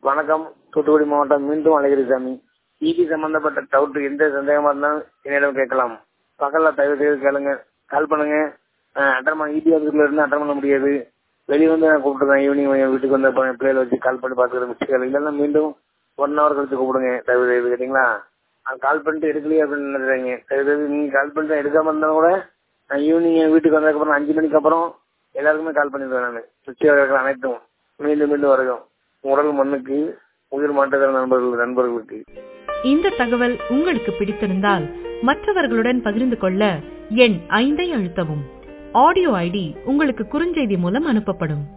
வணக்கம் தூத்துக்குடி மாவட்டம் மீண்டும் அழகிரி சாமி இபி சம்பந்தப்பட்ட டவுட் எந்த சந்தேகமா இருந்தாலும் என்னிடம் கேட்கலாம் பகல்ல தயவு செய்து கேளுங்க கால் பண்ணுங்க அட்டன் பண்ண இபி ஆஃபீஸ்ல இருந்து அட்டன் பண்ண முடியாது வெளியே வந்து நான் கூப்பிட்டுருக்கேன் ஈவினிங் வீட்டுக்கு வந்து பிள்ளைகளை வச்சு கால் பண்ணி பார்த்துக்கிறேன் மிஸ்டேக் இல்லைன்னா மீண்டும் ஒன் ஹவர் கழிச்சு கூப்பிடுங்க தயவு செய்து கேட்டீங்களா கால் பண்ணிட்டு எடுக்கலையே அப்படின்னு நினைக்கிறாங்க தயவு செய்து நீங்க கால் பண்ணிட்டு எடுக்காம இருந்தாலும் கூட நான் ஈவினிங் வீட்டுக்கு வந்ததுக்கப்புறம் அஞ்சு மணிக்கு அப்புறம் எல்லாருக்குமே கால் பண்ணிடுவேன் நான் சுற்றியாக இருக்கிற அனைத்தும் மீண்டும் மீண்டும் வரைக்கும் உடல் மண்ணுக்கு உயிர் மாற்றுகிற நண்பர்கள் நண்பர்களுக்கு இந்த தகவல் உங்களுக்கு பிடித்திருந்தால் மற்றவர்களுடன் பகிர்ந்து கொள்ள எண் ஐந்தை அழுத்தவும் ஆடியோ ஐடி உங்களுக்கு குறுஞ்செய்தி மூலம் அனுப்பப்படும்